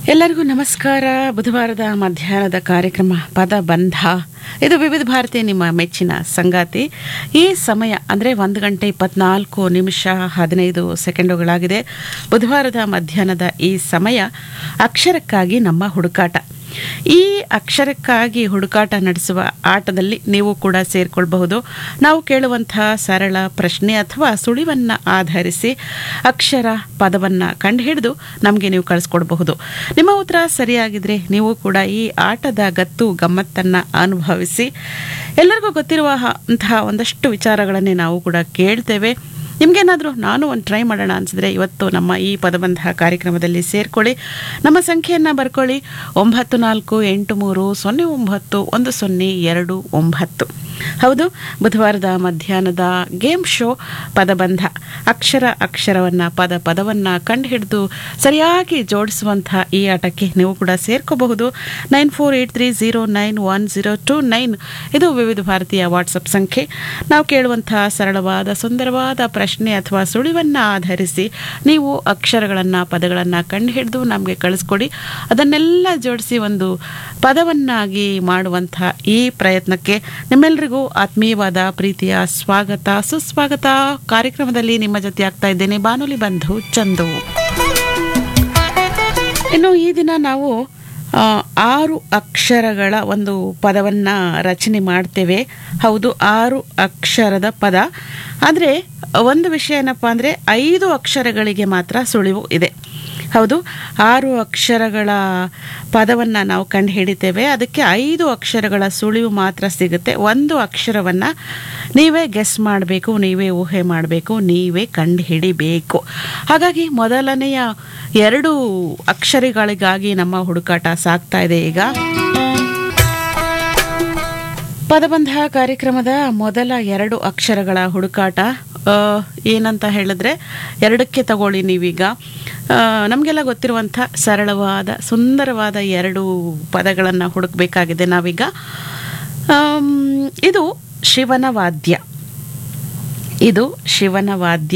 ಎಲ್ಲರಿಗೂ ನಮಸ್ಕಾರ ಬುಧವಾರದ ಮಧ್ಯಾಹ್ನದ ಕಾರ್ಯಕ್ರಮ ಪದಬಂಧ ಇದು ವಿವಿಧ ಭಾರತಿ ನಿಮ್ಮ ಮೆಚ್ಚಿನ ಸಂಗಾತಿ ಈ ಸಮಯ ಅಂದರೆ ಒಂದು ಗಂಟೆ ಇಪ್ಪತ್ನಾಲ್ಕು ನಿಮಿಷ ಹದಿನೈದು ಸೆಕೆಂಡುಗಳಾಗಿದೆ ಬುಧವಾರದ ಮಧ್ಯಾಹ್ನದ ಈ ಸಮಯ ಅಕ್ಷರಕ್ಕಾಗಿ ನಮ್ಮ ಹುಡುಕಾಟ ಈ ಅಕ್ಷರಕ್ಕಾಗಿ ಹುಡುಕಾಟ ನಡೆಸುವ ಆಟದಲ್ಲಿ ನೀವು ಕೂಡ ಸೇರಿಕೊಳ್ಬಹುದು ನಾವು ಕೇಳುವಂತಹ ಸರಳ ಪ್ರಶ್ನೆ ಅಥವಾ ಸುಳಿವನ್ನು ಆಧರಿಸಿ ಅಕ್ಷರ ಪದವನ್ನು ಕಂಡುಹಿಡಿದು ನಮಗೆ ನೀವು ಕಳಿಸ್ಕೊಡ್ಬಹುದು ನಿಮ್ಮ ಉತ್ತರ ಸರಿಯಾಗಿದ್ರೆ ನೀವು ಕೂಡ ಈ ಆಟದ ಗತ್ತು ಗಮ್ಮತ್ತನ್ನು ಅನುಭವಿಸಿ ಎಲ್ಲರಿಗೂ ಗೊತ್ತಿರುವ ಅಂತಹ ಒಂದಷ್ಟು ವಿಚಾರಗಳನ್ನೇ ನಾವು ಕೂಡ ಕೇಳ್ತೇವೆ ನಿಮಗೇನಾದರೂ ನಾನು ಒಂದು ಟ್ರೈ ಮಾಡೋಣ ಅನಿಸಿದ್ರೆ ಇವತ್ತು ನಮ್ಮ ಈ ಪದಬಂಧ ಕಾರ್ಯಕ್ರಮದಲ್ಲಿ ಸೇರ್ಕೊಳ್ಳಿ ನಮ್ಮ ಸಂಖ್ಯೆಯನ್ನು ಬರ್ಕೊಳ್ಳಿ ಒಂಬತ್ತು ನಾಲ್ಕು ಎಂಟು ಮೂರು ಸೊನ್ನೆ ಒಂಬತ್ತು ಒಂದು ಸೊನ್ನೆ ಎರಡು ಒಂಬತ್ತು ಹೌದು ಬುಧವಾರದ ಮಧ್ಯಾಹ್ನದ ಗೇಮ್ ಶೋ ಪದಬಂಧ ಅಕ್ಷರ ಅಕ್ಷರವನ್ನು ಪದ ಪದವನ್ನು ಕಂಡುಹಿಡಿದು ಸರಿಯಾಗಿ ಜೋಡಿಸುವಂಥ ಈ ಆಟಕ್ಕೆ ನೀವು ಕೂಡ ಸೇರ್ಕೋಬಹುದು nine four eight three zero nine one zero two nine ಇದು ವಿವಿಧ ಭಾರತೀಯ ವಾಟ್ಸಪ್ ಸಂಖ್ಯೆ ನಾವು ಕೇಳುವಂತಹ ಸರಳವಾದ ಸುಂದರವಾದ ಪ್ರಶ್ನೆ ಅಥವಾ ಸುಳಿವನ್ನು ಆಧರಿಸಿ ನೀವು ಅಕ್ಷರಗಳನ್ನು ಪದಗಳನ್ನು ಕಂಡುಹಿಡಿದು ನಮಗೆ ಕಳಿಸ್ಕೊಡಿ ಅದನ್ನೆಲ್ಲ ಜೋಡಿಸಿ ಒಂದು ಪದವನ್ನಾಗಿ ಮಾಡುವಂಥ ಈ ಪ್ರಯತ್ನಕ್ಕೆ ನಿಮ್ಮೆಲ್ಲರಿಗೂ ಆತ್ಮೀಯವಾದ ಪ್ರೀತಿಯ ಸ್ವಾಗತ ಸುಸ್ವಾಗತ ಕಾರ್ಯಕ್ರಮದಲ್ಲಿ ನಿಮ್ಮ ಜೊತೆ ಆಗ್ತಾ ಇದ್ದೇನೆ ಬಾನುಲಿ ಬಂಧು ಚಂದು ಇನ್ನು ಈ ದಿನ ನಾವು ಆ, ಆರು ಅಕ್ಷರಗಳ ಒಂದು ಪದವನ್ನು ರಚನೆ ಮಾಡ್ತೇವೆ ಹೌದು ಆರು ಅಕ್ಷರದ ಪದ ಆದರೆ ಒಂದು ವಿಷಯ ಏನಪ್ಪ ಅಂದರೆ ಐದು ಅಕ್ಷರಗಳಿಗೆ ಮಾತ್ರ ಸುಳಿವು ಇದೆ ಹೌದು ಆರು ಅಕ್ಷರಗಳ ಪದವನ್ನು ನಾವು ಕಂಡು ಹಿಡಿತೇವೆ ಅದಕ್ಕೆ ಐದು ಅಕ್ಷರಗಳ ಸುಳಿವು ಮಾತ್ರ ಸಿಗುತ್ತೆ ಒಂದು ಅಕ್ಷರವನ್ನು ನೀವೇ ಗೆಸ್ ಮಾಡಬೇಕು ನೀವೇ ಊಹೆ ಮಾಡಬೇಕು ನೀವೇ ಕಂಡು ಹಿಡಿಬೇಕು ಹಾಗಾಗಿ ಮೊದಲನೆಯ ಎರಡು ಅಕ್ಷರಗಳಿಗಾಗಿ ನಮ್ಮ ಹುಡುಕಾಟ ಸಾಗ್ತಾ ಇದೆ ಈಗ ಪದಬಂಧ ಕಾರ್ಯಕ್ರಮದ ಮೊದಲ ಎರಡು ಅಕ್ಷರಗಳ ಹುಡುಕಾಟ ಆ, ಏನಂತ ಹೇಳಿದ್ರೆ ಎರಡಕ್ಕೆ ತಗೊಳ್ಳಿ ನೀವೀಗ ಆ, ನಮಗೆಲ್ಲ ಗೊತ್ತಿರುವಂಥ ಸರಳವಾದ ಸುಂದರವಾದ ಎರಡು ಪದಗಳನ್ನು ಹುಡುಕಬೇಕಾಗಿದೆ ನಾವೀಗ ಆಮ್, ಇದು ಶಿವನ ವಾದ್ಯ ಇದು ಶಿವನ ವಾದ್ಯ